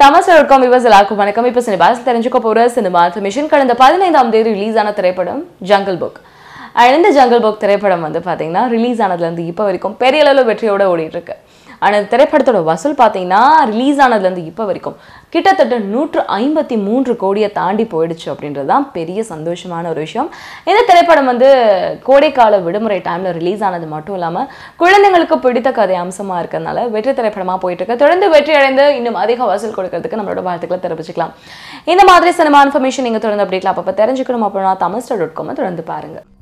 தமஸ் dot viewers எல்லாருக்கும் வணக்கம் இப்போ சினிமாஸ் தெரிஞ்சுக்க போகிற சினிமா இன்ஃபர்மேஷன் கடந்த பதினைந்தாம் தேதி ரிலீஸ் ஆன திரைப்படம் ஜங்கிள் புக் அண்ட் இந்த ஜங்கிள் புக் திரைப்படம் வந்து பார்த்தீங்கன்னா ரிலீஸ் ஆனதுலேருந்து இப்போ வரைக்கும் பெரிய அளவில் வெற்றியோட ஓடிட்டு இருக்கு ஆனால் இந்த திரைப்படத்தோட வசூல் பார்த்தீங்கன்னா ரிலீஸ் ஆனதுலேருந்து இப்போ வரைக்கும் கிட்டத்தட்ட நூற்று ஐம்பத்தி மூன்று கோடியை தாண்டி போயிடுச்சு அப்படின்றது தான் பெரிய சந்தோஷமான ஒரு விஷயம் இந்த திரைப்படம் வந்து கோடைக்கால விடுமுறை டைமில் ரிலீஸ் ஆனது மட்டும் இல்லாமல் குழந்தைங்களுக்கு பிடித்த கதை அம்சமாக இருக்கிறதுனால வெற்றி திரைப்படமாக போயிட்டு இருக்கு தொடர்ந்து வெற்றி அடைந்து இன்னும் அதிக வசூல் கொடுக்கறதுக்கு நம்மளோட வாழ்த்துக்களை தெரிவிச்சுக்கலாம் இந்த மாதிரி சினிமா இன்ஃபர்மேஷன் நீங்கள் தொடர்ந்து அப்டேட்ல அப்பப்போ தெரிஞ்சுக்கணும் அப்படின்னா தமிழ் டாட் காமை தொடர்ந்து பாருங்க